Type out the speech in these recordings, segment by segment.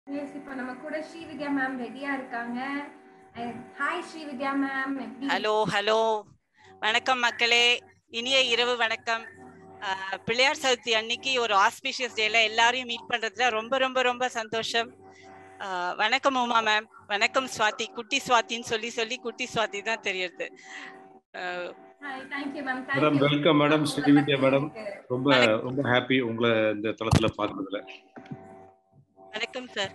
S இப்போ நம்ம கூட ஸ்ரீவித்யா மேம் ரெடியா இருக்காங்க ஹாய் ஸ்ரீவித்யா மேம் எப்படி ஹலோ ஹலோ வணக்கம் மக்களே இனிய இரவு வணக்கம் அஹ், பிள்ளையார் சதுர்த்தி அன்னைக்கு ஒரு ஆஸ்பிஷியஸ் டேல எல்லாரையும் மீட் பண்றதுல ரொம்ப ரொம்ப ரொம்ப சந்தோஷம் அஹ், வணக்கம் உமா மேம் வணக்கம் சுவாதி குட்டி சுவாதின்னு சொல்லி சொல்லி குட்டி சுவாதி தான் தெரியுது ah, hi thank you ma'am madam welcome madam Srividya madam ரொம்ப ரொம்ப ஹாப்பி உங்களை இந்த தளத்துல பார்த்ததுல வணக்கம் சார்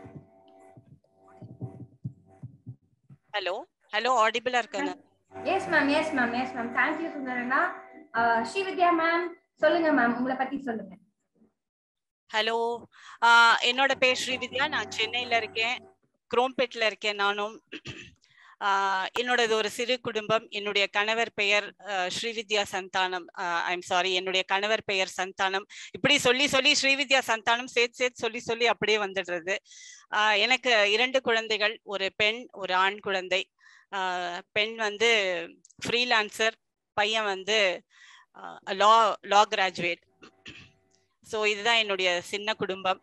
ஹலோ ஹலோ ஆடிபிளா இருக்காங்க yes ma'am yes ma'am yes ma'am thank you சுந்தரனா ஸ்ரீவித்யா மேம் சொல்லுங்க மேம் உங்களை பத்தி சொல்லுங்க ஹலோ என்னோட பேர் ஸ்ரீவித்யா நான் சென்னையில இருக்கேன் குரோம்பேட்ல இருக்கேன் நானும் ஆஹ் என்னோடது ஒரு சிறு குடும்பம் என்னுடைய கணவர் பெயர் ஆஹ் ஸ்ரீவித்யா சந்தானம் ஐம் சாரி என்னுடைய கணவர் பெயர் சந்தானம் இப்படி சொல்லி சொல்லி ஸ்ரீவித்யா சந்தானம் சேர்த்து சேர்த்து சொல்லி சொல்லி அப்படியே வந்துடுறது ஆஹ் எனக்கு இரண்டு குழந்தைகள் ஒரு பெண் ஒரு ஆண் குழந்தை ஆஹ் பெண் வந்து ஃப்ரீலான்சர் பையன் வந்து லா லா கிராஜுவேட் ஸோ இதுதான் என்னுடைய சின்ன குடும்பம்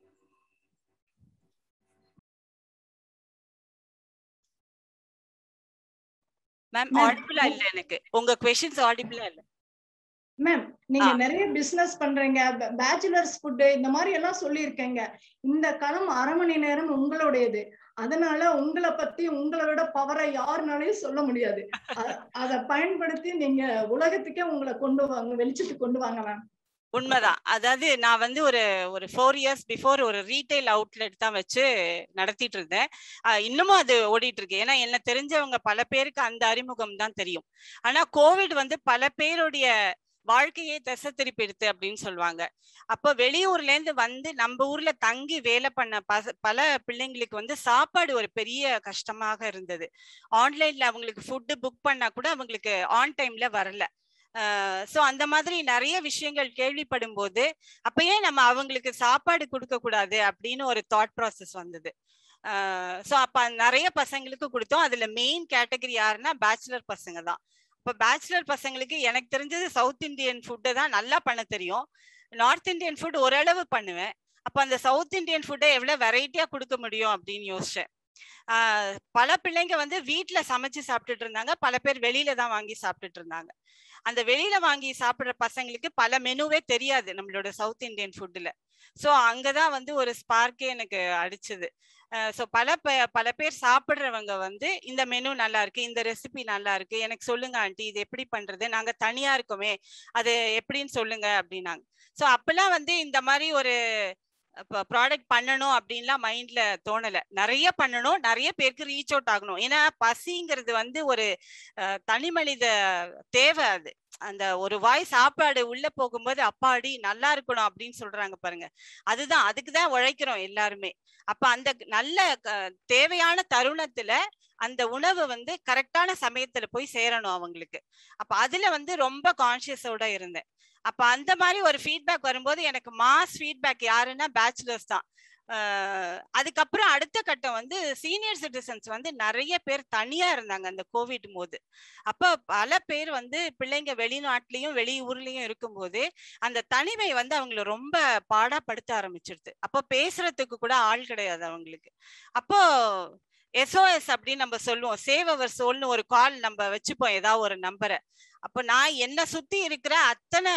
மேம் Ma'am. ஆடிபிளா இல்ல எனக்கு உங்க கொஸ்டின்ஸ் ஆடிபிளா இல்ல மேம் நீங்க ஆ. நிறைய பிசினஸ் பண்றீங்க பேச்சுலர்ஸ் ஃபுட் இந்த மாதிரி எல்லாம் சொல்லியிருக்கீங்க இந்த களம் அரை மணி நேரம் உங்களுடையது அதனால உங்களை பத்தி உங்களை விட பவரை யாருனாலையும் சொல்ல முடியாது அ- அத பயன்படுத்தி நீங்க உலகத்துக்கே உங்களை கொண்டு வாங்க வெளிச்சத்துக்கு கொண்டு வாங்க மேம் உண்மைதான் அதாவது நான் வந்து ஒரு ஒரு ஃபோர் இயர்ஸ் பிஃபோர் ஒரு ரீட்டைல் அவுட்லெட் தான் வச்சு நடத்திட்டு இருந்தேன் ஆஹ் இன்னமும் அது ஓடிட்டு இருக்கு ஏன்னா என்ன தெரிஞ்சவங்க பல பேருக்கு அந்த அறிமுகம் தான் தெரியும் ஆனா கோவிட் வந்து பல பேருடைய வாழ்க்கையே திசை திருப்பி எடுத்து அப்படின்னு சொல்லுவாங்க அப்போ வெளியூர்ல இருந்து வந்து நம்ம ஊர்ல தங்கி வேலை பண்ண பச பல பிள்ளைங்களுக்கு வந்து சாப்பாடு ஒரு பெரிய கஷ்டமாக இருந்தது ஆன்லைன்ல அவங்களுக்கு ஃபுட்டு புக் பண்ணா கூட அவங்களுக்கு ஆன் டைம்ல வரல ஸோ அந்த மாதிரி நிறைய விஷயங்கள் கேள்விப்படும் போது அப்ப ஏன் நம்ம அவங்களுக்கு சாப்பாடு கொடுக்க கூடாது அப்படின்னு ஒரு தாட் ப்ராசஸ் வந்தது ஸோ அப்ப நிறைய பசங்களுக்கு கொடுத்தோம் அதுல மெயின் கேட்டகரி யாருன்னா பேச்சுலர் பசங்க தான் இப்போ பேச்சுலர் பசங்களுக்கு எனக்கு தெரிஞ்சது சவுத் இந்தியன் ஃபுட்டு தான் நல்லா பண்ண தெரியும் நார்த் இந்தியன் ஃபுட் ஓரளவு பண்ணுவேன் அப்போ அந்த சவுத் இந்தியன் ஃபுட்டை எவ்வளோ வெரைட்டியா கொடுக்க முடியும் அப்படின்னு யோசிச்சேன் ஆஹ் பல பிள்ளைங்க வந்து வீட்ல சமைச்சு சாப்பிட்டுட்டு இருந்தாங்க பல பேர் வெளியில தான் வாங்கி சாப்பிட்டுட்டு இருந்தாங்க அந்த வெளியில வாங்கி சாப்பிடுற பசங்களுக்கு பல மெனுவே தெரியாது நம்மளோட சவுத் இந்தியன் ஃபுட்ல ஸோ அங்கதான் வந்து ஒரு ஸ்பார்க்கே எனக்கு அடிச்சது ஸோ பல ப- பல பேர் சாப்பிடுறவங்க வந்து இந்த மெனு நல்லா இருக்கு இந்த ரெசிபி நல்லா இருக்கு எனக்கு சொல்லுங்க ஆண்டி இது எப்படி பண்றது நாங்க தனியா இருக்கோமே அது எப்படின்னு சொல்லுங்க அப்படின்னாங்க ஸோ அப்பெல்லாம் வந்து இந்த மாதிரி ஒரு ப்ராடக்ட் பண்ணணும் அப்படின்லாம் மைண்ட்ல தோணல நிறைய பண்ணணும் நிறைய பேருக்கு ரீச் அவுட் ஆகணும் ஏன்னா பசிங்கிறது வந்து ஒரு அஹ், தனி மனித தேவை அது அந்த ஒரு வாய் சாப்பாடு உள்ள போகும்போது அப்பாடி நல்லா இருக்கணும் அப்படின்னு சொல்றாங்க பாருங்க அதுதான் அதுக்கு தான் உழைக்கிறோம் எல்லாருமே அப்ப அந்த நல்ல க- தேவையான தருணத்துல அந்த உணவு வந்து கரெக்டான சமயத்துல போய் சேரணும் அவங்களுக்கு அப்ப அதுல வந்து ரொம்ப கான்சியஸோட இருந்தேன் அப்ப அந்த மாதிரி ஒரு ஃபீட்பேக் வரும்போது எனக்கு மாஸ் ஃபீட்பேக் யாருன்னா பேச்சுலர்ஸ் தான் அஹ் அதுக்கப்புறம் அடுத்த கட்டம் வந்து சீனியர் சிட்டிசன்ஸ் வந்து நிறைய பேர் தனியா இருந்தாங்க அந்த கோவிட் போது அப்ப பல பேர் வந்து பிள்ளைங்க வெளிநாட்டுலயும் வெளியூர்லயும் இருக்கும்போது அந்த தனிமை வந்து அவங்கள ரொம்ப பாடாப்படுத்த ஆரம்பிச்சிருது அப்போ பேசுறதுக்கு கூட ஆள் கிடையாது அவங்களுக்கு அப்போ எஸ்ஓஎஸ் அப்படின்னு நம்ம சொல்லுவோம் சேவ் அவர் சோல்னு ஒரு கால் நம்ம வச்சுப்போம் ஏதாவது ஒரு நம்பரை அப்போ நான் என்னை சுத்தி இருக்கிற அத்தனை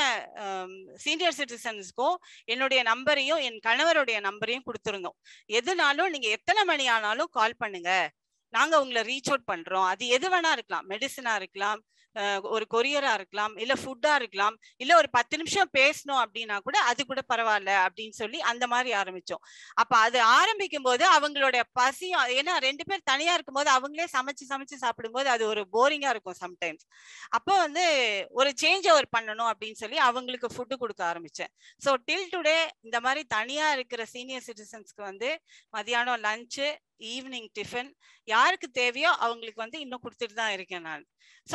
சீனியர் சிட்டிசன்ஸ்க்கும் என்னுடைய நம்பரையும் என் கணவருடைய நம்பரையும் கொடுத்துருந்தோம் எதுனாலும் நீங்க எத்தனை மணி ஆனாலும் கால் பண்ணுங்க நாங்க உங்களை ரீச் அவுட் பண்றோம் அது எது வேணா இருக்கலாம் மெடிசனா இருக்கலாம் அஹ் ஒரு கொரியரா இருக்கலாம் இல்ல ஃபுட்டா இருக்கலாம் இல்ல ஒரு பத்து நிமிஷம் பேசணும் அப்படின்னா கூட அது கூட பரவாயில்ல அப்படின்னு சொல்லி அந்த மாதிரி ஆரம்பிச்சோம் அப்ப அது ஆரம்பிக்கும் போது அவங்களோட பசி ஏன்னா ரெண்டு பேர் தனியா இருக்கும்போது அவங்களே சமைச்சு சமைச்சு சாப்பிடும்போது அது ஒரு போரிங்கா இருக்கும் சம்டைம்ஸ் அப்போ வந்து ஒரு சேஞ்ச் ஓவர் பண்ணணும் அப்படின்னு சொல்லி அவங்களுக்கு ஃபுட்டு கொடுக்க ஆரம்பிச்சேன் ஸோ டில் டுடே இந்த மாதிரி தனியா இருக்கிற சீனியர் சிட்டிசன்ஸ்க்கு வந்து மதியானம் லஞ்சு ஈவினிங் டிஃபன் யாருக்கு தேவையோ அவங்களுக்கு வந்து இன்னும் கொடுத்துட்டு தான் இருக்கேன் நான் ஸோ அப்போ அவங்க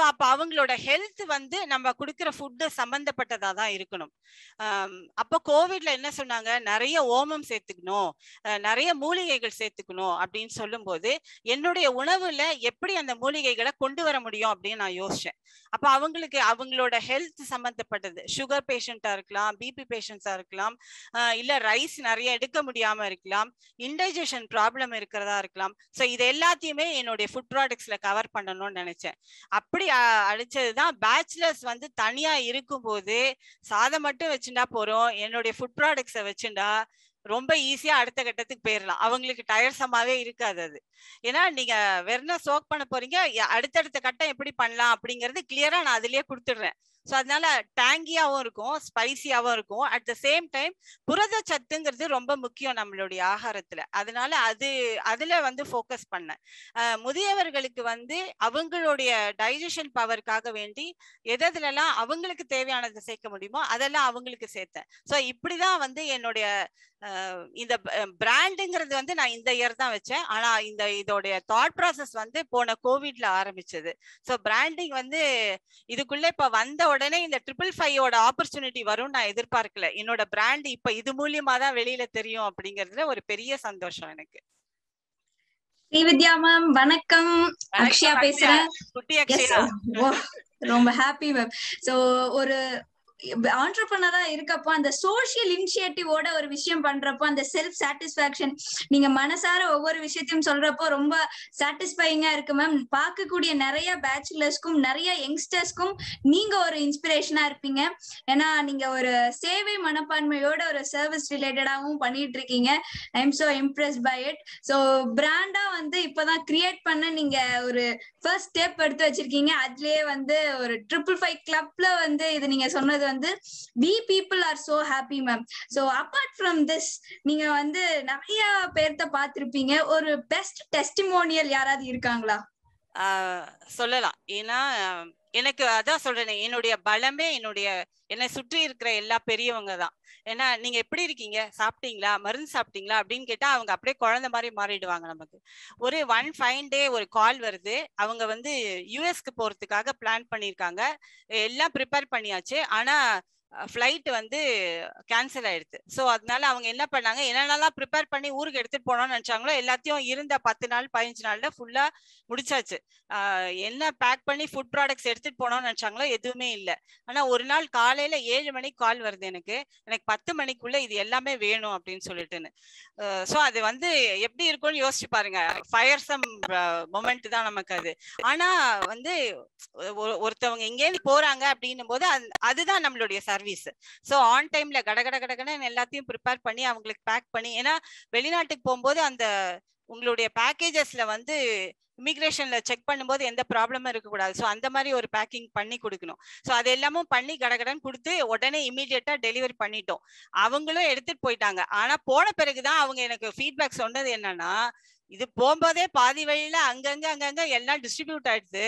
அவங்களோட ஹெல்த் வந்து நம்ம கொடுக்குற ஃபுட்டு சம்பந்தப்பட்டதா தான் இருக்கணும் ஆம், அப்போ கோவிட்ல என்ன சொன்னாங்க நிறைய ஓமம் சேர்த்துக்கணும் அஹ், நிறைய மூலிகைகள் சேர்த்துக்கணும் அப்படின்னு சொல்லும்போது என்னுடைய உணவுல எப்படி அந்த மூலிகைகளை கொண்டு வர முடியும் அப்படின்னு நான் யோசிச்சேன் அப்ப அவங்களுக்கு அவங்களோட ஹெல்த் சம்பந்தப்பட்டது சுகர் பேஷண்டா இருக்கலாம் பிபி பேஷண்ட்ஸா இருக்கலாம் ஆஹ் இல்ல ரைஸ் நிறைய எடுக்க முடியாம இருக்கலாம் இன்டைஜஷன் ப்ராப்ளம் இருக்கிறதா இருக்கலாம் ஸோ இது எல்லாத்தையுமே என்னுடைய ஃபுட் ப்ராடக்ட்ஸ்ல கவர் பண்ணணும்னு நினைச்சேன் அப்படி அ- அடிச்சதுதான் பேச்சுலர்ஸ் வந்து தனியா இருக்கும்போது சாதம் மட்டும் வச்சுட்டா போறோம் என்னுடைய ஃபுட் ப்ராடக்ட்ஸை வச்சுட்டா ரொம்ப ஈஸியா அடுத்த கட்டத்துக்கு போயிடலாம் அவங்களுக்கு டயர்சமாவே இருக்காது அது ஏன்னா நீங்க வெறும் சோக் பண்ண போறீங்க ய- அடுத்தடுத்த கட்டம் எப்படி பண்ணலாம் அப்படிங்கறது கிளியரா நான் அதுலயே கொடுத்துடுறேன் ஸோ அதனால டேங்கியாவும் இருக்கும் ஸ்பைசியாவும் இருக்கும் அட் த சேம் டைம் புரத சத்துங்கிறது ரொம்ப முக்கியம் நம்மளுடைய ஆகாரத்துல அதனால அது அதுல வந்து ஃபோக்கஸ் பண்ணேன் அஹ் முதியவர்களுக்கு வந்து அவங்களுடைய டைஜஷன் பவருக்காக வேண்டி எதெல்லாம் அவங்களுக்கு தேவையானதை சேர்க்க முடியுமோ அதெல்லாம் அவங்களுக்கு சேர்த்தேன் ஸோ இப்படிதான் வந்து என்னுடைய அஹ் இந்த பிராண்டுங்கிறது வந்து நான் இந்த இயர் தான் வச்சேன் ஆனா இந்த இதோடைய தாட் ப்ராசஸ் வந்து போன கோவிட்ல ஆரம்பிச்சது ஸோ பிராண்டிங் வந்து இதுக்குள்ள இப்ப வந்த உடனே இந்த ட்ரிபிள் ஃபைவோட ஆப்பர்ச்சுனிட்டி வரும் நான் எதிர்பார்க்கல என்னோட பிராண்ட் இப்ப இது மூலியமா தான் வெளியில தெரியும் அப்படிங்கறதுல ஒரு பெரிய சந்தோஷம் எனக்கு ஸ்ரீவித்யா மேம் வணக்கம் அக்ஷயா வணக்கம், பேசுறேன் குட்டி Yes, அக்ஷயா ஓ, ரொம்ப ஹாப்பி மேம் சோ ஒரு ஆண்டர்பனரா இருக்கப்போ அந்த சோஷியல் இனிஷியேட்டிவோட ஒரு விஷயம் பண்றப்போ அந்த செல்ஃப் சாட்டிஸ்பாக்சன் நீங்க மனசார ஒவ்வொரு விஷயத்தையும் சொல்றப்போ ரொம்ப சாட்டிஸ்ஃபைங்கா இருக்கு மேம் பார்க்கக்கூடிய நிறைய பேச்சுலர்ஸ்க்கும் நிறைய யங்ஸ்டர்ஸ்க்கும் நீங்க ஒரு இன்ஸ்பிரேஷனா இருப்பீங்க ஏன்னா நீங்க ஒரு சேவை மனப்பான்மையோட ஒரு சர்வீஸ் ரிலேட்டடாவும் பண்ணிட்டு இருக்கீங்க I am so impress by it so பிராண்டா வந்து இப்பதான் கிரியேட் பண்ண நீங்க ஒரு ஃபர்ஸ்ட் ஸ்டெப் எடுத்து வச்சிருக்கீங்க அதுலயே வந்து ஒரு ட்ரிபிள் ஃபைவ் கிளப்ல வந்து இது நீங்க சொன்னது வந்து we people are so happy ma'am so apart from this நீங்க வந்து நிறைய பேர்த்த பார்த்திருப்பீங்க ஒரு பெஸ்ட் டெஸ்டிமோனியல் யாராவது இருக்காங்களா ஆஹ் சொல்லலாம் ஏன்னா ஆஹ் எனக்கு அதான் சொல்றேனே என்னுடைய பலமே என்னுடைய என்னை சுற்றி இருக்கிற எல்லா பெரியவங்க தான் ஏன்னா நீங்க எப்படி இருக்கீங்க சாப்பிட்டீங்களா மருந்து சாப்பிட்டீங்களா அப்படின்னு கேட்டா அவங்க அப்படியே குழந்தை மாதிரி மாறிடுவாங்க நமக்கு ஒரு ஒன் ஃபைன் டே ஒரு கால் வருது அவங்க வந்து யூஎஸ்க்கு போறதுக்காக பிளான் பண்ணியிருக்காங்க எல்லாம் ப்ரிப்பேர் பண்ணியாச்சு ஆனா ஃப்ளைட் வந்து கேன்சல் ஆயிடுது ஸோ அதனால அவங்க என்ன பண்ணாங்க என்னென்னலாம் ப்ரிப்பேர் பண்ணி ஊருக்கு எடுத்துட்டு போனோம்னு நினைச்சாங்களோ எல்லாத்தையும் இருந்த பத்து நாள் பதினஞ்சு நாள்ல ஃபுல்லா முடிச்சாச்சு ஆஹ் என்ன பேக் பண்ணி ஃபுட் ப்ராடக்ட்ஸ் எடுத்துட்டு போனோம்னு நினைச்சாங்களோ எதுவுமே இல்லை ஆனா ஒரு நாள் காலையில ஏழு மணிக்கு கால் வருது எனக்கு எனக்கு பத்து மணிக்குள்ள இது எல்லாமே வேணும் அப்படின்னு சொல்லிட்டுன்னு ஸோ அது வந்து எப்படி இருக்கும்னு யோசிச்சு பாருங்க ஃபயர்சம் மொமெண்ட் தான் நமக்கு அது ஆனா வந்து ஒ- ஒருத்தவங்க எங்கேருந்து போறாங்க அப்படின்னும் போது அந்த- அதுதான் நம்மளுடைய சர்வீஸ் ஸோ ஆன் டைம்ல கட கட கடகடன்னு எல்லாத்தையும் ப்ரிப்பேர் பண்ணி அவங்களுக்கு பேக் பண்ணி ஏன்னா வெளிநாட்டுக்கு போகும்போது அந்த உங்களுடைய பேக்கேஜஸ்ல வந்து இமிகிரேஷன்ல செக் பண்ணும்போது எந்த ப்ராப்ளமும் இருக்கக்கூடாது ஸோ அந்த மாதிரி ஒரு பேக்கிங் பண்ணி கொடுக்கணும் ஸோ அது எல்லாமும் பண்ணி கடகடன்னு கொடுத்து உடனே இமீடியட்டா டெலிவரி பண்ணிட்டோம் அவங்களும் எடுத்துட்டு போயிட்டாங்க ஆனா போன பிறகுதான் அவங்க எனக்கு ஃபீட்பேக் சொன்னது என்னன்னா இது போகும்போதே பாதி வழியில அங்கங்க அங்கங்க எல்லாம் டிஸ்ட்ரிபியூட் ஆயிடுது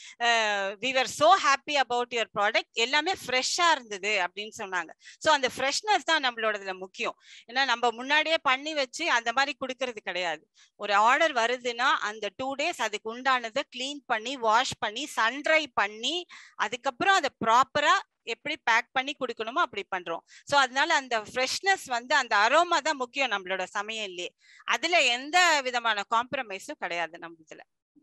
we are so happy about your product எல்லாமே ஃப்ரெஷ்ஷா இருந்தது அப்படின்னு சொன்னாங்க ஸோ அந்த ஃப்ரெஷ்னஸ் தான் நம்மளோடதுல முக்கியம் ஏன்னா நம்ம முன்னாடியே பண்ணி வச்சு அந்த மாதிரி கொடுக்கறது கிடையாது ஒரு ஆர்டர் வருதுன்னா அந்த டூ டேஸ் அதுக்கு உண்டானதை க்ளீன் பண்ணி வாஷ் பண்ணி சன்ட்ரை பண்ணி அதுக்கப்புறம் அதை ப்ராப்பரா எப்படி பேக் பண்ணி கொடுக்கணுமோ அப்படி பண்றோம் ஸோ அதனால அந்த ஃப்ரெஷ்னஸ் வந்து அந்த அரோமா தான் முக்கியம் நம்மளோட சமையல்லே அதுல எந்த விதமான காம்ப்ரமைஸும் கிடையாது நம்ம இதுல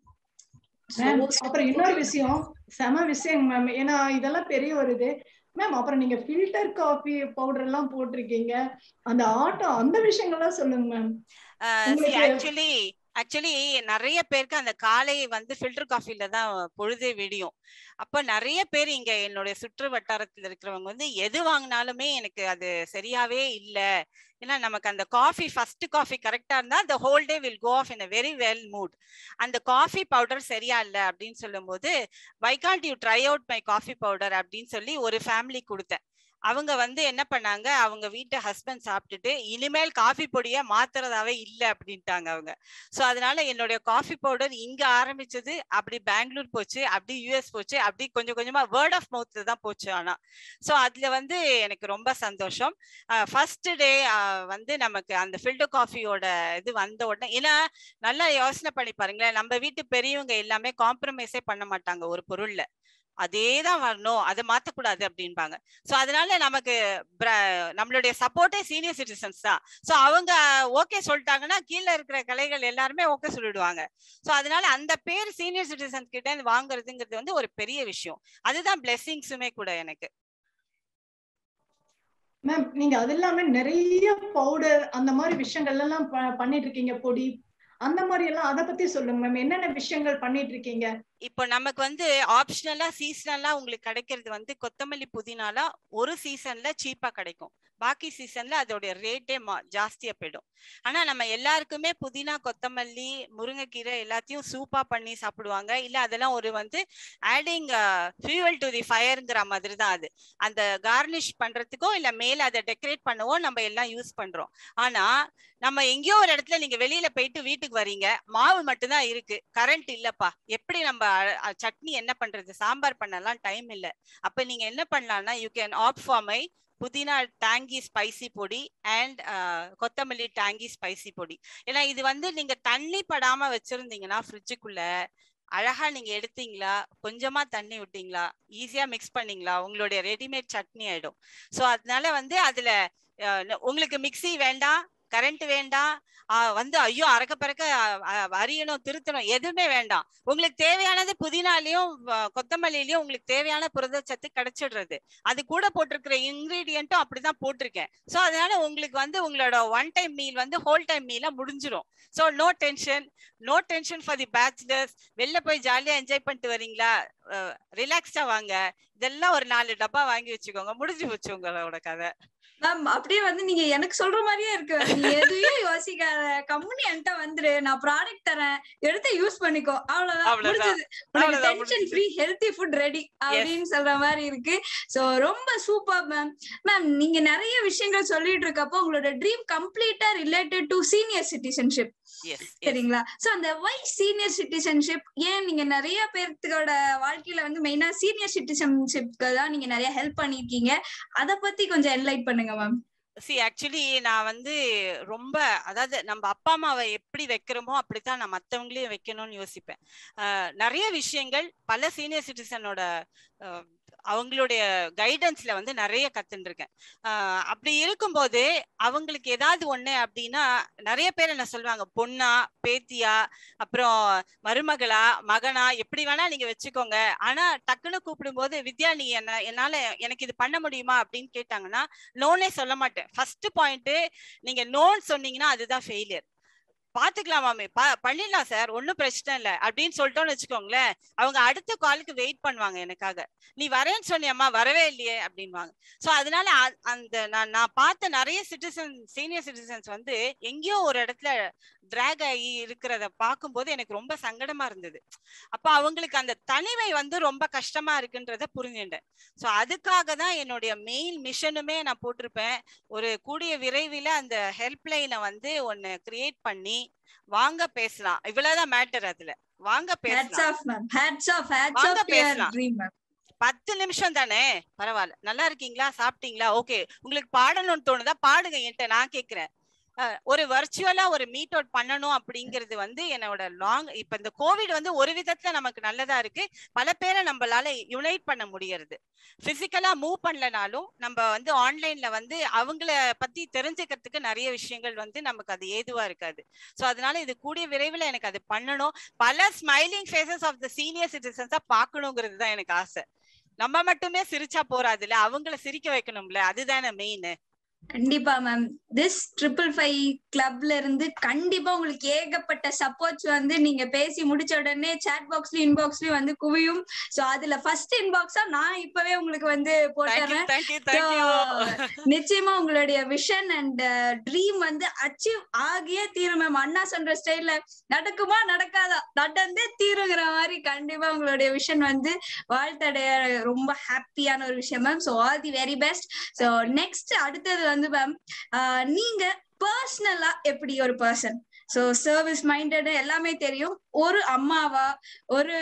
மேம் அப்புறம் இன்னொரு விஷயம் செம விஷயம் மேம் ஏன்னா இதெல்லாம் பெரிய ஒரு இது மேம் அப்புறம் நீங்க ஃபில்டர் காஃபி பவுடர் எல்லாம் போட்டிருக்கீங்க அந்த ஆட்டம் அந்த விஷயங்கள்லாம் சொல்லுங்க மேம் உங்களுக்கு- ஆக்சுவலி ஆக்சுவலி நிறைய பேருக்கு அந்த காலை வந்து ஃபில்டர் காஃபில தான் பொழுதே விடியும் அப்ப நிறைய பேர் இங்க என்னுடைய சுற்று வட்டாரத்துல இருக்கிறவங்க வந்து எது வாங்கினாலுமே எனக்கு அது சரியாவே இல்ல ஏன்னா நமக்கு அந்த காஃபி ஃபர்ஸ்ட் காஃபி கரெக்டா இருந்தா the whole day will go off in a very well mood அந்த காஃபி பவுடர் சரியா இல்ல அப்படின்னு சொல்லும்போது why can't you try out my coffee powder அப்படின்னு சொல்லி ஒரு ஃபேமிலி கொடுத்தேன் அவங்க வந்து என்ன பண்ணாங்க அவங்க வீட்டு ஹஸ்பண்ட் சாப்பிட்டுட்டு இனிமேல் காஃபி பொடியை மாத்துறதாவே இல்லை அப்படின்ட்டாங்க அவங்க ஸோ அதனால என்னுடைய காஃபி பவுடர் இங்க ஆரம்பிச்சது அப்படி பெங்களூர் போச்சு அப்படி யூஎஸ் போச்சு அப்படி கொஞ்சம் கொஞ்சமா வேர்ட் ஆஃப் மவுத்ல தான் போச்சு ஆனா ஸோ அதுல வந்து எனக்கு ரொம்ப சந்தோஷம் ஃபர்ஸ்ட் டே வந்து நமக்கு அந்த ஃபில்டர் காஃபியோட இது வந்த உடனே ஏன்னா நல்லா யோசனை பண்ணி பாருங்களேன் நம்ம வீட்டு பெரியவங்க எல்லாமே காம்ப்ரமைஸே பண்ண மாட்டாங்க ஒரு பொருள்ல அதே தான் வரணும் அதை மாத்தக்கூடாது அப்படின்பாங்க ஸோ அதனால நமக்கு நம்மளுடைய சப்போர்ட்டே சீனியர் சிட்டிசன்ஸ் தான் ஸோ அவங்க ஓகே சொல்லிட்டாங்கன்னா கீழே இருக்கிற கலைகள் எல்லாருமே ஓகே சொல்லிடுவாங்க ஸோ அதனால அந்த பேர் சீனியர் சிட்டிசன்ஸ் கிட்ட இருந்து வாங்குறதுங்கிறது வந்து ஒரு பெரிய விஷயம் அதுதான் பிளெஸிங்ஸுமே கூட எனக்கு மேம் நீங்க அது இல்லாம நிறைய பவுடர் அந்த மாதிரி விஷயங்கள் எல்லாம் பண்ணிட்டு இருக்கீங்க பொடி அந்த மாதிரி எல்லாம் அத பத்தி சொல்லுங்க மேம் என்னென்ன விஷயங்கள் பண்ணிட்டு இருக்கீங்க இப்போ நமக்கு வந்து ஆப்ஷனலா சீசனலா உங்களுக்கு கிடைக்கிறது வந்து கொத்தமல்லி புதினாலா ஒரு சீசன்ல சீப்பா கிடைக்கும் பாக்கி சீசன்ல அதோடைய ரேட்டே ஜாஸ்தியா போயிடும் ஆனா நம்ம எல்லாருக்குமே புதினா கொத்தமல்லி முருங்கைக்கீரை எல்லாத்தையும் சூப்பா பண்ணி சாப்பிடுவாங்க இல்ல அதெல்லாம் ஒரு வந்து ஆடிங் ஃபியூவல் டு தி ஃபயர்ங்கிற மாதிரி தான் அது அந்த கார்னிஷ் பண்றதுக்கோ இல்ல மேல அதை டெக்கரேட் பண்ணவோ நம்ம எல்லாம் யூஸ் பண்றோம் ஆனா நம்ம எங்கேயோ ஒரு இடத்துல நீங்க வெளியில போயிட்டு வீட்டுக்கு வரீங்க மாவு மட்டும்தான் இருக்கு கரண்ட் இல்லப்பா எப்படி நம்ம சட்னி என்ன பண்றது சாம்பார் பண்ணலாம் டைம் இல்ல அப்ப நீங்க என்ன பண்ணலாம்னா you can opt for my புதினா டேங்கி ஸ்பைசி பொடி அண்ட் கொத்தமல்லி டேங்கி ஸ்பைசி பொடி ஏன்னா இது வந்து நீங்க தண்ணி படாம வச்சிருந்தீங்கன்னா ஃப்ரிட்ஜுக்குள்ள அழகா நீங்க எடுத்தீங்களா கொஞ்சமா தண்ணி விட்டீங்களா ஈஸியா மிக்ஸ் பண்ணீங்களா உங்களுடைய ரெடிமேட் சட்னி ஆயிடும் ஸோ அதனால வந்து அதுல உங்களுக்கு மிக்சி வேண்டாம் கரண்ட் வேண்டாம் வந்து ஐயோ அறக்க பறக்க அரியணும் திருத்தணும் எதுவுமே வேண்டாம் உங்களுக்கு தேவையானது புதினாலையும் கொத்தமல்லிலையும் உங்களுக்கு தேவையான புரதச்சத்து கிடைச்சிடுறது அது கூட போட்டிருக்கிற இன்கிரீடியன்ட்டும் அப்படிதான் போட்டிருக்கேன் ஸோ அதனால உங்களுக்கு வந்து உங்களோட ஒன் டைம் மீல் வந்து ஹோல் டைம் மீலா முடிஞ்சிரும் so no tension no tension for the bachelors வெளில போய் ஜாலியா என்ஜாய் பண்ணிட்டு வரீங்களா ரிலாக்ஸ்டா வாங்க இதெல்லாம் ஒரு நாலு டப்பா வாங்கி வச்சுக்கோங்க முடிஞ்சு போச்சு உங்களோட கதை மேம் அப்படியே வந்து நீங்க எனக்கு சொல்ற மாதிரியே இருக்கு நீ எதுவும் யோசிக்காத கம்பெனி என்கிட்ட வந்துரு நான் ப்ராடக்ட் தரேன் எடுத்து யூஸ் பண்ணிக்கோ அவ்வளவுதான் முடிஞ்சது உனக்கு tension free healthy food ready அப்படின்னு சொல்ற மாதிரி இருக்கு சோ ரொம்ப சூப்பர் மேம் மேம் நீங்க நிறைய விஷயங்கள் சொல்லிட்டு இருக்கப்போ உங்களோட ட்ரீம் கம்ப்ளீட்டா ரிலேட்டட் டு சீனியர் சிட்டிசன்ஷிப் சரிங்களா சோ அந்த வை சீனியர் சிட்டிசன்ஷிப் ஏன் நீங்க நிறைய பேர்த்தோட வாழ்க்கையில வந்து மெயினா சீனியர் சிட்டிசன்ஷிப்க்கு தான் நீங்க நிறைய ஹெல்ப் பண்ணிருக்கீங்க அத பத்தி கொஞ்சம் என்லைட் பண்ணுங்க மேம் சி ஆக்சுவலி நான் வந்து ரொம்ப அதாவது நம்ம அப்பா அம்மாவை எப்படி வைக்கிறோமோ அப்படித்தான் நான் மற்றவங்களையும் வைக்கணும்னு யோசிப்பேன் நிறைய விஷயங்கள் பல சீனியர் சிட்டிசனோட அவங்களுடைய கைடன்ஸ்ல வந்து நிறைய கத்துட்டு இருக்கேன் அப்படி இருக்கும்போது அவங்களுக்கு ஏதாவது ஒண்ணு அப்படின்னா நிறைய பேர் என்ன சொல்லுவாங்க பொண்ணா பேத்தியா அப்புறம் மருமகளா மகனா எப்படி வேணா நீங்க வச்சுக்கோங்க ஆனா டக்குன்னு கூப்பிடும்போது வித்யா நீ என்ன என்னால எனக்கு இது பண்ண முடியுமா அப்படின்னு கேட்டாங்கன்னா நோனே சொல்ல மாட்டேன் ஃபர்ஸ்ட் பாயிண்ட் நீங்க நோன் சொன்னீங்கன்னா அதுதான் ஃபெயிலியர் பாத்துக்கலாமாமே பா பண்ணிடலாம் சார் ஒன்னும் பிரச்சனை இல்லை அப்படின்னு சொல்லிட்டோம்னு வச்சுக்கோங்களேன் அவங்க அடுத்த காலுக்கு வெயிட் பண்ணுவாங்க எனக்காக நீ வரேன்னு சொன்னியம்மா வரவே இல்லையே அப்படின்வாங்க ஸோ அதனால அந்த நான் நான் பார்த்த நிறைய சிட்டிசன் சீனியர் சிட்டிசன்ஸ் வந்து எங்கேயோ ஒரு இடத்துல டிராக் ஆகி இருக்கிறத பார்க்கும்போது எனக்கு ரொம்ப சங்கடமா இருந்தது அப்ப அவங்களுக்கு அந்த தனிமை வந்து ரொம்ப கஷ்டமா இருக்குன்றத புரிஞ்சுட்டேன் ஸோ அதுக்காக தான் என்னுடைய மெயின் மிஷனுமே நான் போட்டிருப்பேன் ஒரு கூடிய விரைவில் அந்த ஹெல்ப்லைனை வந்து ஒன்னு கிரியேட் பண்ணி வாங்க பேசலாம் இவ்வளவுதான் மேட்டர் அதுல வாங்க பேசலாம் வாங்க பேசலாம் பத்து நிமிஷம் தானே பரவாயில்ல நல்லா இருக்கீங்களா சாப்பிட்டீங்களா ஓகே உங்களுக்கு பாடணும்னு தோணுதா பாடுங்க என்கிட்ட நான் கேக்குறேன் ஒரு வர்ச்சுவலா ஒரு மீட் அவுட் பண்ணணும் அப்படிங்கிறது வந்து என்னோட லாங் இப்ப இந்த கோவிட் வந்து ஒரு விதத்துல நமக்கு நல்லதா இருக்கு பல பேரை நம்மளால யுனைட் பண்ண முடியறது பிசிக்கலா மூவ் பண்ணலனாலும் நம்ம வந்து ஆன்லைன்ல வந்து அவங்கள பத்தி தெரிஞ்சுக்கிறதுக்கு நிறைய விஷயங்கள் வந்து நமக்கு அது ஏதுவா இருக்காது சோ அதனால இது கூடிய விரைவில் எனக்கு அது பண்ணணும் பல smiling faces of the senior சிட்டிசன்ஸா பாக்கணுங்கிறது தான் எனக்கு ஆசை நம்ம மட்டுமே சிரிச்சா போறாதுல்ல அவங்கள சிரிக்க வைக்கணும்ல அதுதானே மெயின் கண்டிப்பா மேம் திஸ் ட்ரிபிள் ஃபைவ் கிளப்ல இருந்து கண்டிப்பா உங்களுக்கு ஏகப்பட்ட சப்போர்ட்ஸ் வந்து நீங்க பேசி முடிச்ச உடனே சாட் பாக்ஸ்லயும் இன்பாக்ஸ்லயும் வந்து குவியும் சோ அதுல ஃபர்ஸ்ட் இன்பாக்ஸா நான் இப்பவே உங்களுக்கு வந்து போட்டுறேன் நிச்சயமா உங்களுடைய விஷன் அண்ட் ட்ரீம் வந்து அச்சீவ் ஆகியே தீரும் மேம் அண்ணா சொல்ற ஸ்டைல்ல நடக்குமா நடக்காதா நடந்தே தீருங்கிற மாதிரி கண்டிப்பா உங்களுடைய விஷன் வந்து வாழ்த்தடைய ரொம்ப ஹாப்பியான ஒரு விஷயம் ma'am so all the very best so next அடுத்தது வந்து மேம் நீங்க பர்சனலா எப்படி ஒரு பர்சன் சோ சர்வீஸ் மைண்டட் எல்லாமே தெரியும் ஒரு அம்மாவா ஒரு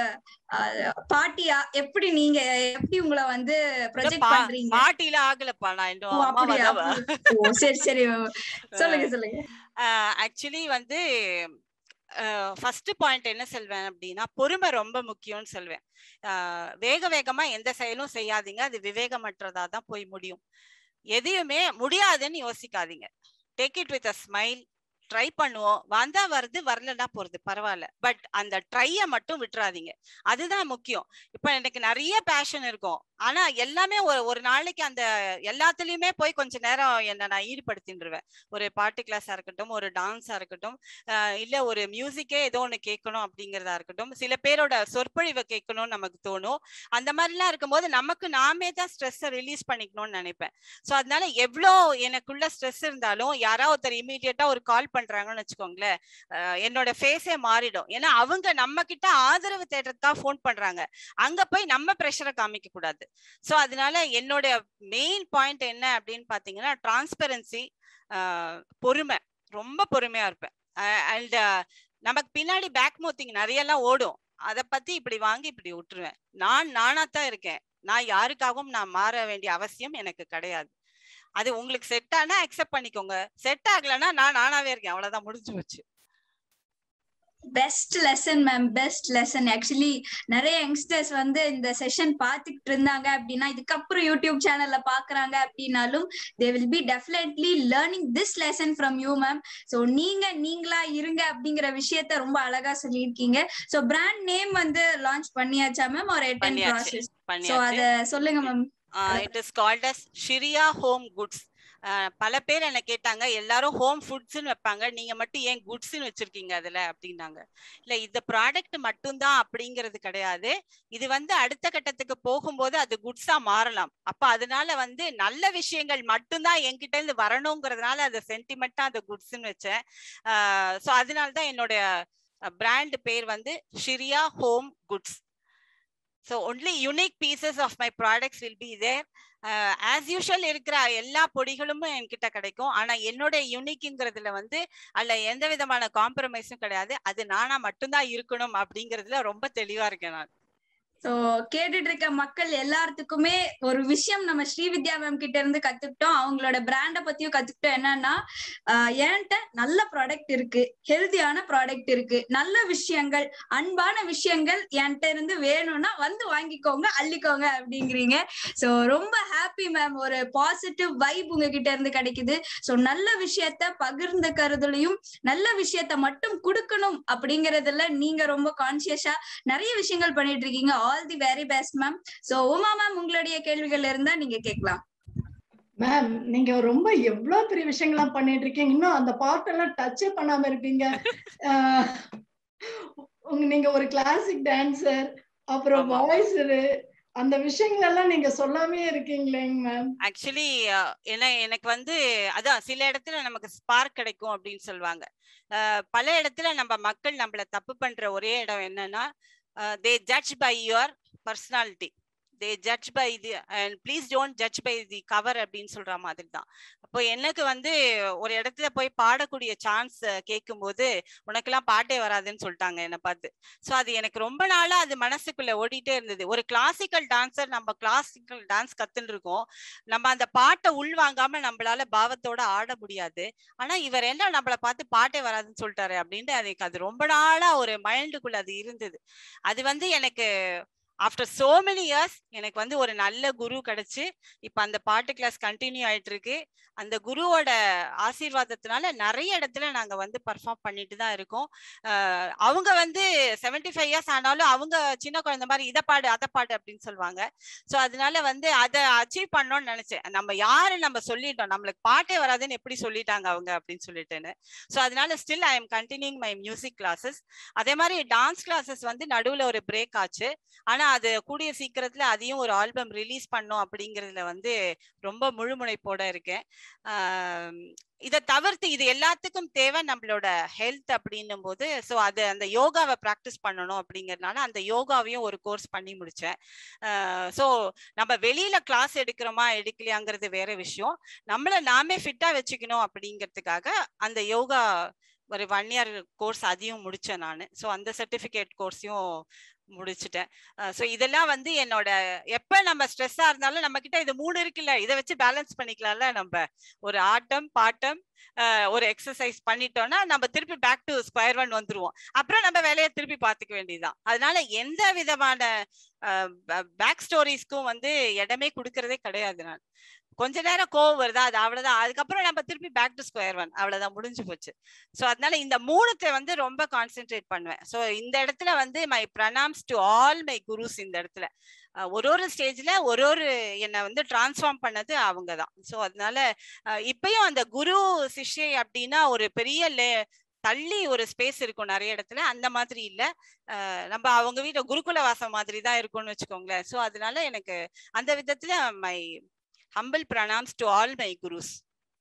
பாட்டியா எப்படி நீங்க எப்படி உங்களை வந்து ப்ரொஜெக்ட் பண்றீங்க பாட்டில ஆகலப்பா நான் இன்னும் அப்படியா ஓ சரி சரி சொல்லுங்க சொல்லுங்க ஆக்சுவலி வந்து ஃபர்ஸ்ட் பாயிண்ட் என்ன சொல்வேன் அப்படின்னா பொறுமை ரொம்ப முக்கியம்னு சொல்வேன் ஆஹ் வேக வேகமா எந்த செயலும் செய்யாதீங்க அது விவேகமற்றதா தான் போய் முடியும் எதையுமே முடியாதுன்னு யோசிக்காதீங்க take it with a smile try பண்ணுவோம் வந்தா வருது வரலன்னா போறது பரவாயில்ல பட் அந்த ட்ரைய மட்டும் விட்டுறாதீங்க அதுதான் முக்கியம் இப்ப எனக்கு நிறைய பேஷன் இருக்கும் ஆனா எல்லாமே ஒரு ஒரு நாளைக்கு அந்த எல்லாத்துலயுமே போய் கொஞ்ச நேரம் என்ன நான் ஈடுபடுத்தின்றுவேன் ஒரு பாட்டு கிளாஸா இருக்கட்டும் ஒரு டான்ஸா இருக்கட்டும் ஆஹ் இல்ல ஒரு மியூசிக்கே ஏதோ ஒண்ணு கேட்கணும் அப்படிங்கறதா இருக்கட்டும் சில பேரோட சொற்பொழிவை கேட்கணும்னு நமக்கு தோணும் அந்த மாதிரிலாம் இருக்கும்போது நமக்கு நாமே தான் ஸ்ட்ரெஸ்ஸை ரிலீஸ் பண்ணிக்கணும்னு நினைப்பேன் ஸோ அதனால எவ்வளோ எனக்குள்ள ஸ்ட்ரெஸ் இருந்தாலும் யாராவது ஒருத்தர் இமீடியட்டா ஒரு கால் பண்றாங்கன்னு வச்சுக்கோங்களேன் ஆஹ் என்னோட ஃபேஸே மாறிடும் ஏன்னா அவங்க நம்ம கிட்ட ஆதரவு தேடுறதுக்காக ஃபோன் பண்றாங்க அங்க போய் நம்ம ப்ரெஷரை காமிக்க கூடாது ஸோ அதனால என்னோட மெயின் பாயிண்ட் என்ன அப்படின்னு பாத்தீங்கன்னா டிரான்ஸ்பெரன்சி பொறுமை ரொம்ப பொறுமையா இருப்பேன் அண்ட் நமக்கு பின்னாடி பேக் மோத்திங் நிறைய எல்லாம் ஓடும் அதை பத்தி இப்படி வாங்கி இப்படி விட்டுருவேன் நான் நானா தான் இருக்கேன் நான் யாருக்காகவும் நான் மாற வேண்டிய அவசியம் எனக்கு கிடையாது அது உங்களுக்கு செட் ஆனா அக்செப்ட் பண்ணிக்கோங்க செட் ஆகலைன்னா நான் நானாவே இருக்கேன் அவ்வளவுதான் முடிஞ்சு போச்சு best lesson ma'am best lesson actually நிறைய யங்ஸ்டர்ஸ் வந்து இந்த செஷன் பாத்துக்கிட்டு இருந்தாங்க அப்படின்னா இதுக்கப்புறம் யூடியூப் சேனல்ல பாக்குறாங்க அப்படின்னாலும் they will be definitely learning this lesson from you ma'am so நீங்க நீங்களா இருங்க அப்படிங்கிற விஷயத்த ரொம்ப அழகா சொல்லியிருக்கீங்க ஸோ பிராண்ட் நேம் வந்து லான்ச் பண்ணியாச்சா மேம் ஒரு எட்டன் பண்ணியாச்சு ப்ராசஸ் ஸோ பண்ணியாச்சு அத சொல்லுங்க ma'am it is called as Shriya home goods பல பேர் என்ன கேட்டாங்க எல்லாரும் ஹோம் ஃபுட்ஸ்னு வைப்பாங்க நீங்க மட்டும் ஏன் குட்ஸ்னு வச்சிருக்கீங்க அதுல அப்படின்னாங்க இல்ல இந்த ப்ராடக்ட் மட்டும்தான் அப்படிங்கிறது கிடையாது இது வந்து அடுத்த கட்டத்துக்கு போகும்போது அது குட்ஸா மாறலாம் அப்ப அதனால வந்து நல்ல விஷயங்கள் மட்டும்தான் என்கிட்ட இருந்து வரணுங்கிறதுனால அது சென்டிமெண்டா அது குட்ஸ்னு வச்சேன் ஸோ அதனால தான் என்னுடைய பிராண்ட் பேர் வந்து Shriya home goods so only unique pieces of my products will be there as usual இருக்கிற எல்லா பொடிகளும் என்கிட்ட கிடைக்கும் ஆனா என்னோட யூனிக்ங்கிறதுல வந்து அதுல எந்த விதமான காம்ப்ரமைஸும் கிடையாது அது நானா மட்டும்தான் இருக்கணும் அப்படிங்கறதுல ரொம்ப தெளிவா இருக்கேன் நான் சோ கேட்டுட்டு இருக்க மக்கள் எல்லாத்துக்குமே ஒரு விஷயம் நம்ம ஸ்ரீவித்யா மேம் கிட்ட இருந்து கத்துக்கிட்டோம் அவங்களோட பிராண்ட பத்தியும் கத்துக்கிட்டோம் என்னன்னா ஆஹ் என்கிட்ட நல்ல ப்ராடக்ட் இருக்கு ஹெல்தியான ப்ராடக்ட் இருக்கு நல்ல விஷயங்கள் அன்பான விஷயங்கள் என்கிட்ட இருந்து வேணும்னா வந்து வாங்கிக்கோங்க அள்ளிக்கோங்க அப்படிங்கிறீங்க சோ ரொம்ப ஹாப்பி மேம் ஒரு பாசிட்டிவ் வைப் உங்ககிட்ட இருந்து கிடைக்குது சோ நல்ல விஷயத்த பகிர்ந்துக்கிறதுலயும் நல்ல விஷயத்த மட்டும் கொடுக்கணும் அப்படிங்கறதுல நீங்க ரொம்ப கான்சியஸா நிறைய விஷயங்கள் பண்ணிட்டு இருக்கீங்க all the very best ma'am so Uma ma'am உங்களுடைய கேள்விகள் இருந்தா நீங்க கேட்கலாம் மேம் நீங்க ரொம்ப எவ்வளவு பெரிய விஷயங்கள்லாம் பண்ணிட்டு இருக்கீங்க இன்னும் அந்த பாட்டெல்லாம் டச்சே பண்ணாம இருக்கீங்க ஆஹ் உங்க நீங்க ஒரு கிளாசிக் டான்சர் அப்புறம் ஆமா. வாய்ஸரு அந்த விஷயங்கள் எல்லாம் நீங்க சொல்லாமே இருக்கீங்களேங்க மேம் ஆக்சுவலி ஏன்னா எனக்கு வந்து அதான் சில இடத்துல நமக்கு ஸ்பார்க் கிடைக்கும் அப்படின்னு சொல்லுவாங்க அஹ் பல இடத்துல நம்ம மக்கள் நம்மள தப்பு பண்ற ஒரே இடம் என்னன்னா they judge by your personality they judge by the and please don't judge by the cover அப்படின்னு சொல்ற மாதிரி தான் அப்போ எனக்கு வந்து ஒரு இடத்துல போய் பாடக்கூடிய சான்ஸ் கேட்கும்போது உனக்கெல்லாம் பாட்டே வராதுன்னு சொல்லிட்டாங்க என்னை பார்த்து ஸோ அது எனக்கு ரொம்ப நாளா அது மனசுக்குள்ள ஓடிட்டே இருந்தது ஒரு கிளாசிக்கல் டான்சர் நம்ம கிளாசிக்கல் டான்ஸ் கத்துன்னு இருக்கோம் நம்ம அந்த பாட்டை உள்வாங்காம நம்மளால பாவத்தோட ஆட முடியாது ஆனா இவர் என்ன நம்மள பார்த்து பாட்டே வராதுன்னு சொல்லிட்டாரு அப்படின்ட்டு எனக்கு அது ரொம்ப நாளா ஒரு மைண்டுக்குள்ள அது இருந்தது அது வந்து எனக்கு ஆஃப்டர் சோ மெனி இயர்ஸ் எனக்கு வந்து ஒரு நல்ல குரு கிடைச்சு இப்ப அந்த பாட்டு கிளாஸ் கண்டினியூ ஆயிட்டு இருக்கு அந்த குருவோட ஆசீர்வாதத்தினால நிறைய இடத்துல நாங்க வந்து பர்ஃபார்ம் பண்ணிட்டு தான் இருக்கோம் அஹ் அவங்க வந்து செவன்டி ஃபைவ் இயர்ஸ் ஆனாலும் அவங்க சின்ன குழந்தை மாதிரி இதை பாடு அதை பாடு அப்படின்னு சொல்லுவாங்க ஸோ அதனால வந்து அதை அச்சீவ் பண்ணோம்னு நினைச்சேன் நம்ம யாரு நம்ம சொல்லிட்டோம் நம்மளுக்கு பாட்டே வராதுன்னு எப்படி சொல்லிட்டாங்க அவங்க அப்படின்னு சொல்லிட்டுன்னு ஸோ அதனால still I am continuing my music classes அதே மாதிரி டான்ஸ் கிளாஸஸ் வந்து நடுவில் ஒரு பிரேக் ஆச்சு ஆனா அது கூடிய சீக்கிரத்துல அதையும் ஒரு ஆல்பம் ரிலீஸ் பண்ணும் அப்படிங்கறதுல வந்து ரொம்ப முழுமுனைப்போட இருக்கேன் ஆஹ் இதை தவிர்த்து இது எல்லாத்துக்கும் தேவை நம்மளோட ஹெல்த் அப்படின்னும் போது ஸோ அது அந்த யோகாவை ப்ராக்டிஸ் பண்ணணும் அப்படிங்கறதுனால அந்த யோகாவையும் ஒரு கோர்ஸ் பண்ணி முடிச்சேன் ஸோ நம்ம வெளியில கிளாஸ் எடுக்கிறோமா எடுக்கலையாங்கிறது வேற விஷயம் நம்மள நாமே ஃபிட்டா வச்சுக்கணும் அப்படிங்கிறதுக்காக அந்த யோகா ஒரு ஒன் இயர் கோர்ஸ் அதையும் முடிச்சேன் நான் ஸோ அந்த சர்டிஃபிகேட் கோர்ஸையும் முடிச்சிட்டேன் ஸோ இதெல்லாம் வந்து என்னோட எப்ப நம்ம ஸ்ட்ரெஸ்ஸா இருந்தாலும் நம்ம கிட்ட இது மூணு இருக்குல்ல இதை வச்சு பேலன்ஸ் பண்ணிக்கலாம்ல நம்ம ஒரு ஆட்டம் பாட்டம் அஹ், ஒரு எக்ஸசைஸ் பண்ணிட்டோம்னா நம்ம திருப்பி பேக் டு ஸ்கொயர் ஒன் வந்துருவோம் அப்புறம் நம்ம வேலையை திருப்பி பார்த்துக்க வேண்டியதுதான் அதனால எந்த விதமான பேக் ஸ்டோரிஸ்க்கும் வந்து இடமே கொடுக்கறதே கிடையாது நான் கொஞ்ச நேரம் கோவம் வருதா அது அவ்வளவுதான் அதுக்கப்புறம் நம்ம திருப்பி பேக் டு ஸ்கொயர் ஒன் அவ்வளவுதான் முடிஞ்சு போச்சு ஸோ அதனால இந்த மூணுத்தை வந்து ரொம்ப கான்சென்ட்ரேட் பண்ணுவேன் ஸோ இந்த இடத்துல வந்து my pranams to all my gurus இந்த இடத்துல அஹ் ஒரு ஒரு ஸ்டேஜ்ல ஒரு ஒரு என்னை வந்து டிரான்ஸ்ஃபார்ம் பண்ணது அவங்க தான் ஸோ அதனால அஹ் இப்பயும் அந்த குரு சிஷ்யை அப்படின்னா ஒரு பெரிய லே தள்ளி ஒரு ஸ்பேஸ் இருக்கும் நிறைய இடத்துல அந்த மாதிரி இல்ல அஹ் நம்ம அவங்க வீட்டு குருகுல வாசம் மாதிரி தான் இருக்கும்னு வச்சுக்கோங்களேன் ஸோ அதனால எனக்கு அந்த விதத்துல my humble pranams to all my gurus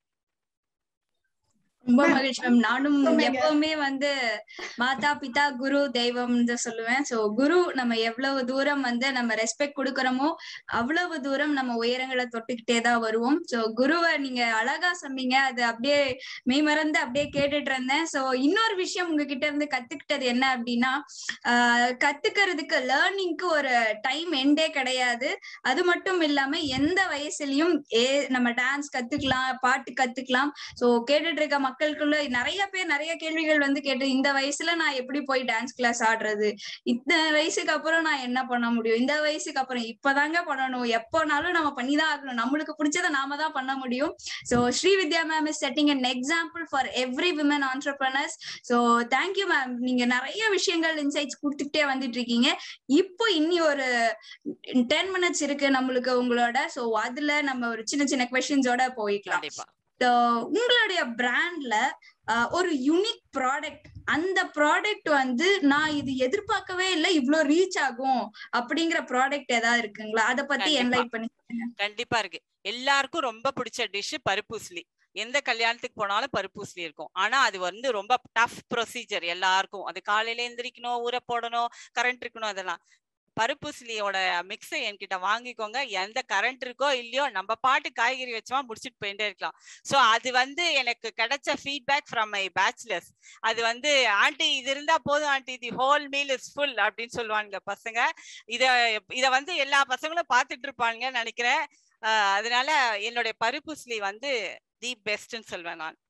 ரொம்ப Ma'am, மகிழ்ச்சி மேம் நானும் சொன்னீங்க. எப்பவுமே வந்து மாதா பிதா குரு தெய்வம்னு தான் சொல்லுவேன் சோ குரு நம்ம எவ்வளவு தூரம் வந்து நம்ம ரெஸ்பெக்ட் கொடுக்கறோமோ அவ்வளவு தூரம் நம்ம உயரங்களை தொட்டுக்கிட்டே தான் வருவோம் சோ குருவை நீங்க அழகா சொன்னீங்க அது அப்படியே மெய்மறந்து அப்படியே கேட்டுட்டு இருந்தேன் சோ இன்னொரு விஷயம் உங்ககிட்ட இருந்து கத்துக்கிட்டது என்ன அப்படின்னா ஆஹ் கத்துக்கிறதுக்கு லேர்னிங்க்கு ஒரு டைம் எண்டே கிடையாது அது மட்டும் இல்லாம எந்த வயசுலயும் ஏ நம்ம டான்ஸ் கத்துக்கலாம் பாட்டு கத்துக்கலாம் சோ கேட்டுட்டு இருக்க மக்களுக்குள்ள நிறைய பேர் நிறைய கேள்விகள் வந்து கேட்டு இந்த வயசுல நான் எப்படி போய் டான்ஸ் கிளாஸ் ஆடுறது இந்த வயசுக்கு அப்புறம் நான் என்ன பண்ண முடியும் இந்த வயசுக்கு அப்புறம் இப்பதாங்க பண்ணணும் எப்போனாலும் நம்ம பண்ணிதான் ஆகணும் நம்மளுக்கு பிடிச்சத நாம தான் பண்ண முடியும் so Sri Vidya ma'am is setting an example for every women entrepreneurs so thank you ma'am நீங்க நிறைய விஷயங்கள் இன்சைட்ஸ் கொடுத்துக்கிட்டே வந்துட்டு இருக்கீங்க இப்போ இன்னி ஒரு டென் மினிட்ஸ் இருக்கு நம்மளுக்கு உங்களோட சோ அதுல நம்ம ஒரு சின்ன சின்ன கொஸ்டின்ஸோட போய்க்கலாம் கண்டிப்பா So, உங்களுடைய பிராண்ட்ல ஒரு யுனிக் ப்ராடக்ட் அந்த ப்ராடக்ட் வந்து நான் இது எதிர்பார்க்கவே இல்லை இவ்ளோ ரீச் ஆகும் அப்படிங்கிற ப்ராடக்ட் ஏதாவது இருக்குங்களா அத பத்தி கண்டிப்பா. என்லைட் பண்ணி கண்டிப்பா இருக்கு எல்லாருக்கும் ரொம்ப பிடிச்ச டிஷ் பருப்பூசலி எந்த கல்யாணத்துக்கு போனாலும் பருப்பூசலி இருக்கும் ஆனா அது வந்து ரொம்ப டஃப் ப்ரொசீஜர் எல்லாருக்கும் அது காலையில எந்திரிக்கணும் ஊற போடணும் கரண்ட் இருக்கணும் அதெல்லாம் பருப்பூசலியோட மிக்ஸை என்கிட்ட வாங்கிக்கோங்க எந்த கரண்ட் இருக்கோ இல்லையோ நம்ம பாட்டு காய்கறி வச்சோமா முடிச்சுட்டு போயிட்டே இருக்கலாம் ஸோ அது வந்து எனக்கு கிடைச்ச ஃபீட்பேக் ஃப்ரம் மை பேச்சுலர்ஸ் அது வந்து ஆண்டி இது இருந்தா போதும் aunty the whole meal is full அப்படின்னு சொல்லுவாங்க பசங்க இத இத வந்து எல்லா பசங்களும் பார்த்துட்டு இருப்பாங்க நினைக்கிறேன் ஆஹ் அதனால என்னுடைய பருப்புஸ்லி வந்து தி பெஸ்ட்னு சொல்வேன் நான்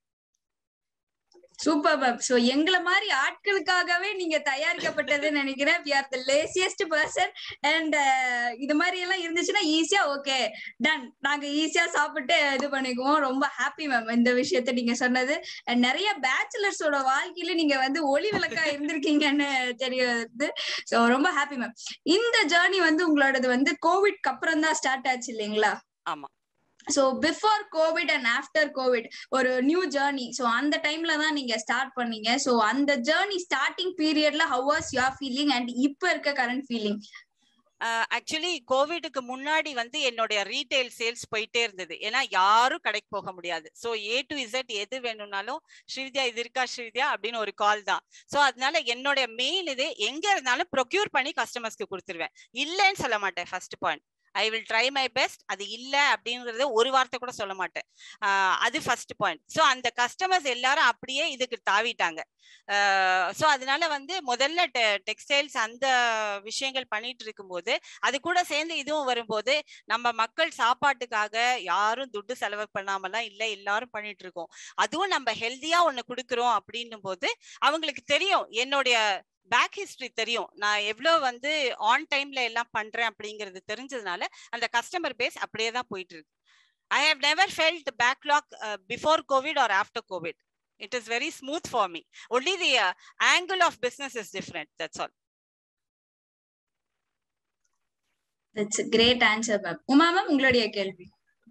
சூப்பர் மேம் சோ எங்களை மாதிரி ஆட்களுக்காகவே நீங்க தயாரிக்கப்பட்டதுன்னு நினைக்கிறேன் we are the laziest person and இது மாதிரி எல்லாம் இருந்துச்சுன்னா ஈஸியா ஓகே டன் நாங்க ஈஸியா சாப்பிட்டு இது பண்ணிக்குவோம் ரொம்ப ஹாப்பி மேம் இந்த விஷயத்த நீங்க சொன்னது And நிறைய பேச்சுலர்ஸோட வாழ்க்கையில நீங்க வந்து ஒளி விளக்கா இருந்திருக்கீங்கன்னு தெரியுது சோ ரொம்ப ஹாப்பி மேம் இந்த ஜேர்னி வந்து உங்களோடது வந்து கோவிட்க்கு அப்புறம் தான் ஸ்டார்ட் ஆச்சு இல்லைங்களா ஆமா so before COVID and after COVID ஒரு நியூ ஜேர்னி சோ அந்த டைம்ல தான் நீங்க ஸ்டார்ட் பண்ணீங்க சோ அந்த ஜேர்னி ஸ்டார்டிங் பீரியட்ல how was your feeling and இப்ப இருக்க கரண்ட் ஃபீலிங் ஆக்சுவலி கோவிடுக்கு முன்னாடி வந்து என்னுடைய ரீட்டைல் சேல்ஸ் போயிட்டே இருந்தது ஏன்னா யாரும் கடைக்கு போக முடியாது ஸோ ஏ டு இசட் எது வேணும்னாலும் ஸ்ரீவித்யா இது இருக்கா ஸ்ரீவித்யா அப்படின்னு ஒரு கால் தான் ஸோ அதனால என்னுடைய மெயின் இது எங்க இருந்தாலும் ப்ரொக்யூர் பண்ணி கஸ்டமர்ஸ்க்கு கொடுத்துருவேன் இல்லைன்னு சொல்ல மாட்டேன் first point I will try my best அது இல்ல அப்படிங்கறத ஒரு வார்த்தை கூட சொல்ல மாட்டேன் ஆஹ் அது ஃபர்ஸ்ட் பாயிண்ட் ஸோ அந்த கஸ்டமர்ஸ் எல்லாரும் அப்படியே இதுக்கு தாவிட்டாங்க ஸோ அதனால வந்து முதல்ல டெக்ஸ்டைல்ஸ் அந்த விஷயங்கள் பண்ணிட்டு இருக்கும்போது அது கூட சேர்ந்து இதுவும் வரும்போது நம்ம மக்கள் சாப்பாட்டுக்காக யாரும் துட்டு செலவு பண்ணாமலாம் இல்லை எல்லாரும் பண்ணிட்டு இருக்கோம் அதுவும் நம்ம ஹெல்த்தியா ஒண்ணு கொடுக்குறோம் அப்படின்னும் போது அவங்களுக்கு தெரியும் என்னுடைய பேக் ஹிஸ்டரி தெரியும் நான் எவ்வளவு வந்து ஆன் டைம்ல எல்லாம் பண்றேன் அப்படிங்கிறது தெரிஞ்சதுனால அந்த கஸ்டமர் பேஸ் அப்படியே தான் போயிட்டு இருக்கு I have never felt backlog before COVID or after COVID it is very smooth for me only the angle of business is different that's all that's great answer ma'am Uma ma'am உங்களுடைய கேள்வி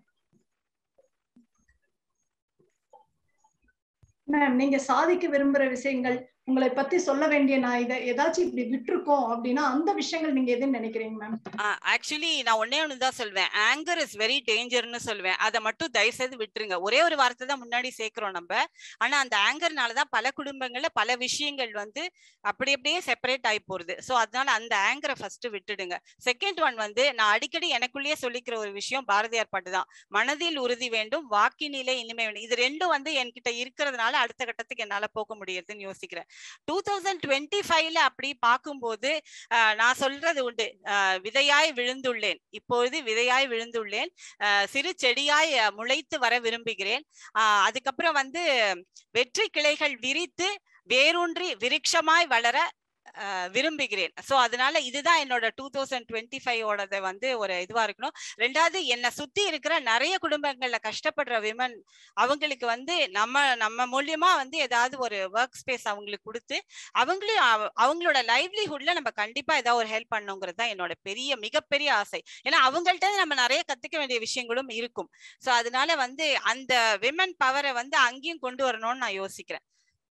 ma'am நீங்க சாதிக்க விரும்புற விஷயங்கள் உங்களை பத்தி சொல்ல வேண்டிய நான் இதை ஏதாச்சும் இப்படி விட்டுருக்கோம் அப்படின்னா அந்த விஷயங்கள் நீங்க எதுன்னு நினைக்கிறீங்க மேம் ஆக்சுவலி நான் ஒன்னே ஒன்று தான் சொல்வேன் ஆங்கர் இஸ் வெரி டேஞ்சர்னு சொல்வேன் அதை மட்டும் தயவு செய்து விட்டுருங்க ஒரே ஒரு வார்த்தை தான் முன்னாடி சேர்க்கிறோம் நம்ம ஆனா அந்த ஆங்கர்னால தான் பல குடும்பங்கள்ல பல விஷயங்கள் வந்து அப்படி அப்படியே செப்பரேட் ஆகி போறது ஸோ அதனால அந்த ஆங்கரை ஃபர்ஸ்ட் விட்டுடுங்க செகண்ட் ஒன் வந்து நான் அடிக்கடி எனக்குள்ளேயே சொல்லிக்கிற ஒரு விஷயம் பாரதியார் பாட்டு தான் மனதில் உறுதி வேண்டும் வாக்கினிலே இனிமே வேண்டும் இது ரெண்டும் வந்து என்கிட்ட இருக்கிறதுனால அடுத்த கட்டத்துக்கு என்னால போக முடியுதுன்னு யோசிக்கிறேன் டூ தௌசண்ட் டுவெண்ட்டி ஃபைவ்ல அப்படி பார்க்கும்போது ஆஹ் நான் சொல்றது உண்டு ஆஹ் விதையாய் விழுந்துள்ளேன் இப்பொழுது விதையாய் விழுந்துள்ளேன் ஆஹ் சிறு செடியாய் அஹ், முளைத்து வர விரும்புகிறேன் ஆஹ் அதுக்கப்புறம் வந்து வெற்றி கிளைகள் விரித்து வேரூன்றி விருட்சமாய் வளர ஆஹ் விரும்புகிறேன் சோ அதனால இதுதான் என்னோட டூ தௌசண்ட் டுவெண்ட்டி ஃபைவோடது வந்து ஒரு இதுவா இருக்கணும் ரெண்டாவது என்னை சுத்தி இருக்கிற நிறைய குடும்பங்கள்ல கஷ்டப்படுற விமன் அவங்களுக்கு வந்து நம்ம நம்ம மூலியமா வந்து ஏதாவது ஒரு ஒர்க் ஸ்பேஸ் அவங்களுக்கு கொடுத்து அவங்களையும் அவ- அவங்களோட லைவ்லிஹுட்ல நம்ம கண்டிப்பா ஏதாவது ஒரு ஹெல்ப் பண்ணுங்கிறது தான் என்னோட பெரிய மிகப்பெரிய ஆசை ஏன்னா அவங்கள்ட்ட இருந்து நம்ம நிறைய கத்துக்க வேண்டிய விஷயங்களும் இருக்கும் சோ அதனால வந்து அந்த விமன் பவரை வந்து அங்கேயும் கொண்டு வரணும்னு நான் யோசிக்கிறேன்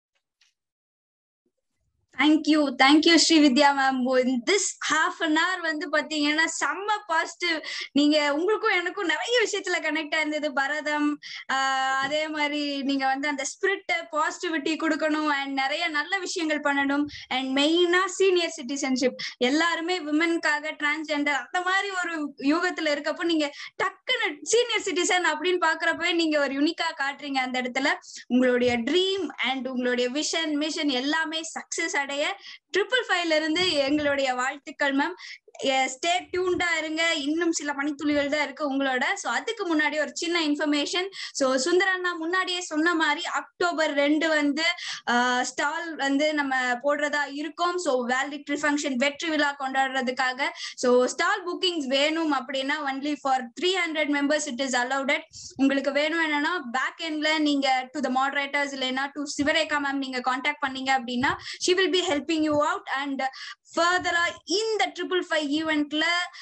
thank you thank you Sri Vidya ma'am this half an hour வந்து பாத்தீங்கன்னா செம்ம பாசிட்டிவ் நீங்க உங்களுக்கும் எனக்கும் நிறைய விஷயத்துல கனெக்ட் ஆயிருந்தது பரதம் ஆஹ் அதே மாதிரி நீங்க வந்து அந்த ஸ்பிரிட் பாசிட்டிவிட்டி கொடுக்கணும் அண்ட் நிறைய நல்ல விஷயங்கள் பண்ணணும் அண்ட் மெயினா சீனியர் சிட்டிசன்ஷிப் எல்லாருமே விமனுக்காக டிரான்ஸ்ஜெண்டர் அந்த மாதிரி ஒரு யுகத்துல இருக்கப்போ நீங்க டக்குன்னு சீனியர் சிட்டிசன் அப்படின்னு பாக்குறப்பவே நீங்க ஒரு யுனிக்கா காட்டுறீங்க அந்த இடத்துல உங்களுடைய ட்ரீம் அண்ட் உங்களுடைய விஷன் மிஷன் எல்லாமே சக்சஸ் அடைய ட்ரிபிள் ஃபைவ்ல இருந்து எங்களுடைய வாழ்த்துக்கள் மேம் ஸ்டே டியூன்டா இருங்க இன்னும் சில பனித்துளிகள் தான் இருக்கு உங்களோட சோ அதுக்கு முன்னாடி ஒரு சின்ன இன்ஃபர்மேஷன் சோ சுந்தரண்ணா முன்னாடியே சொன்ன மாதிரி அக்டோபர் ரெண்டு வந்து ஸ்டால் வந்து நம்ம போடுறதா இருக்கோம் சோ வேலிட்ரி ஃபங்க்ஷன் வெற்றி விழா கொண்டாடுறதுக்காக சோ ஸ்டால் புக்கிங்ஸ் வேணும் அப்படின்னா only for three hundred members it is allotted உங்களுக்கு வேணும் என்னன்னா பேக் எண்ட்ல நீங்க டு த மாடரேட்டர்ஸ் இல்லைன்னா டு சிவரேகா மேம் நீங்க காண்டாக்ட் பண்ணீங்க அப்படின்னா she will be helping you out and ஃபர்தரா இந்த ட்ரிபிள் ஃபைவ் ஈவெண்ட்ல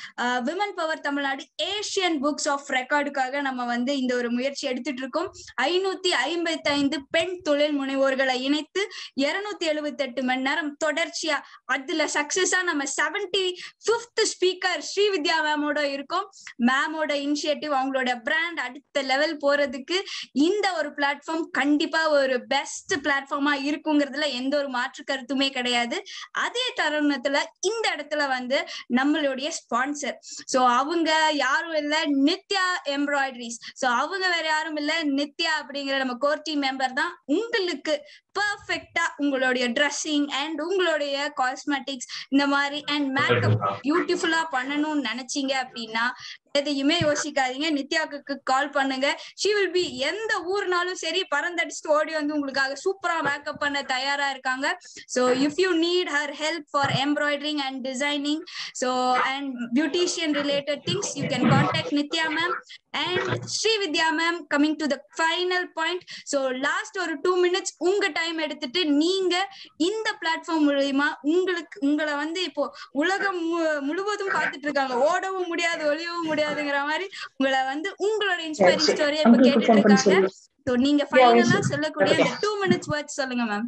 women power Tamil Nadu Asian books of ரெக்கார்டுக்காக நம்ம வந்து இந்த ஒரு முயற்சி எடுத்துட்டு இருக்கோம் ஐநூத்தி ஐம்பத்தி ஐந்து பெண் தொழில் முனைவோர்களை இணைத்து இருநூத்தி எழுபத்தி எட்டு மணி நேரம் தொடர்ச்சியா அதுல சக்சஸா நம்ம செவன்டி பிப்த் ஸ்பீக்கர் ஸ்ரீ வித்யா மேமோட இருக்கோம் மேமோட இனிஷியேட்டிவ் அவங்களோட பிராண்ட் அடுத்த லெவல் போறதுக்கு இந்த ஒரு பிளாட்ஃபார்ம் கண்டிப்பா ஒரு பெஸ்ட் பிளாட்ஃபார்மா இருக்குங்கிறதுல எந்த ஒரு மாற்று கருத்துமே கிடையாது அதே தருணத்துல இந்த இடத்துல வந்து நம்மளுடைய ஸ்பான்சர் சோ அவங்க யாரும் இல்ல நித்யா எம்ப்ராய்டரிஸ் சோ அவங்க வேற யாரும் இல்ல நித்யா அப்படிங்கிற நம்ம கோர் டீம் மெம்பர் தான் உங்களுக்கு பர்ஃபெக்டா உங்களுடைய ட்ரெஸ்ஸிங் அண்ட் உங்களுடைய காஸ்மெட்டிக்ஸ் இந்த மாதிரி அண்ட் மேக்கப் பியூட்டிஃபுல்லா பண்ணணும்னு நினைச்சீங்க அப்படின்னா எதையுமே யோசிக்காதீங்க நித்யாவுக்கு கால் பண்ணுங்க ஷி வில் பி எந்த ஊர்னாலும் சரி பறந்தடிச்சுட்டு ஓடி வந்து உங்களுக்காக சூப்பரா மேக்கப் பண்ண தயாரா இருக்காங்க so if you need her help for embroidering and designing so and beautician related things you can contact Nithya ma'am and Sri Vidya ma'am coming to the final point so last ஒரு டூ மினிட்ஸ் உங்க time எடுத்துட்டு நீங்க இந்த platform மூலியமா உங்களுக்கு உங்களை வந்து இப்போ உலகம் மு- முழுவதும் பார்த்துட்டு இருக்காங்க ஓடவும் முடியாது ஒளியவும் முடியாதுங்கிற மாதிரி உங்களை வந்து உங்களோட இன்ஸ்பைரிங் ஸ்டோரியை இப்ப கேட்டுட்டு இருக்காங்க ஸோ நீங்க ஃபைனலா சொல்லக்கூடிய அந்த டூ மினிட்ஸ் வேர்ட்ஸ் சொல்லுங்க மேம்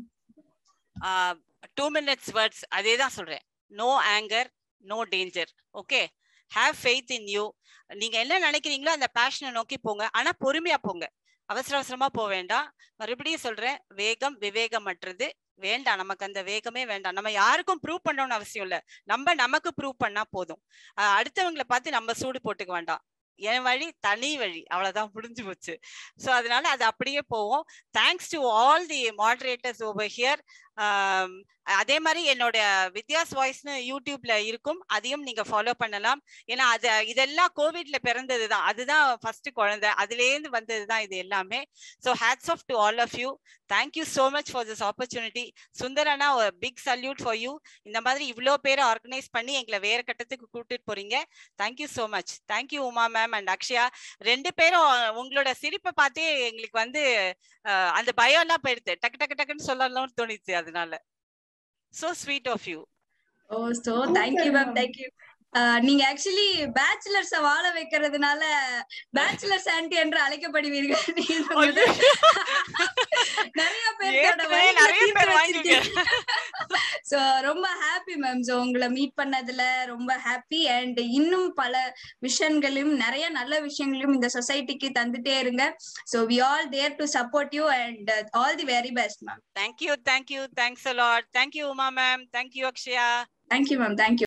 டூ மினிட்ஸ் வேர்ட்ஸ் அதே தான் சொல்றேன் no anger no danger okay have faith in you நீங்க என்ன நினைக்கிறீங்களோ அந்த பேஷனை நோக்கி போங்க ஆனா பொறுமையா போங்க அவசர அவசரமா போக வேண்டாம் மறுபடியும் சொல்றேன் வேகம் விவேகமற்றது வேண்டாம் நமக்கு அந்த வேகமே வேண்டாம் நம்ம யாருக்கும் ப்ரூவ் பண்ணணும்னு அவசியம் இல்ல நம்ம நமக்கு ப்ரூவ் பண்ணா போதும் ஆஹ் அடுத்தவங்களை பார்த்து நம்ம சூடு போட்டுக்க வேண்டாம் என் வழி தனி வழி அவ்வளவுதான் முடிஞ்சு போச்சு சோ அதனால அது அப்படியே போவோம் thanks to all the moderators over here அதே மாதிரி என்னோட வித்யாஸ் வாய்ஸ்னு யூடியூப்ல இருக்கும் அதையும் நீங்க ஃபாலோ பண்ணலாம் ஏன்னா அது இதெல்லாம் கோவிட்ல பிறந்தது தான் அதுதான் ஃபர்ஸ்ட் குழந்தை அதுலேருந்து வந்தது தான் இது எல்லாமே so hats off to all of you thank you so much for this opportunity சுந்தரனா ஒரு பிக் சல்யூட் ஃபார் யூ இந்த மாதிரி இவ்வளோ பேரை ஆர்கனைஸ் பண்ணி எங்களை வேற கட்டத்துக்கு கூட்டிட்டு போறீங்க thank you so much thank you Uma ma'am and Akshaya ரெண்டு பேரும் உங்களோட சிரிப்பை பார்த்தே எங்களுக்கு வந்து அஹ், அந்த பயம் எல்லாம் போயிடுது டக்கு டக்கு டக்குன்னு சொல்லலாம்னு தோணிச்சு அதனால so sweet of you oh so thank you ma'am thank you நீங்க ஆக்சுவலி பேச்சுலர்ஸ வாழ வைக்கிறதுனால பேச்சுலர்ஸ் ஆன்டி என்று அழைக்கப்படுவீர்கள் நீங்க வந்து நிறைய பேர்த்தோட ஏற்கனவே வழிகளை நிறைய தீர்த்து பேர் வாங்கிருக்கேன். வச்சிருக்கீங்க சோ ரொம்ப ஹாப்பி மேம் சோ உங்களை மீட் பண்ணதுல ரொம்ப ஹாப்பி அண்ட் இன்னும் பல விஷயங்களையும் நிறைய நல்ல விஷயங்களையும் இந்த சொசைட்டிக்கு தந்துட்டே இருங்க so we all there to support you and all the very best ma'am thank you thank you thanks a lot thank you Uma ma'am thank you Akshaya thank you ma'am thank you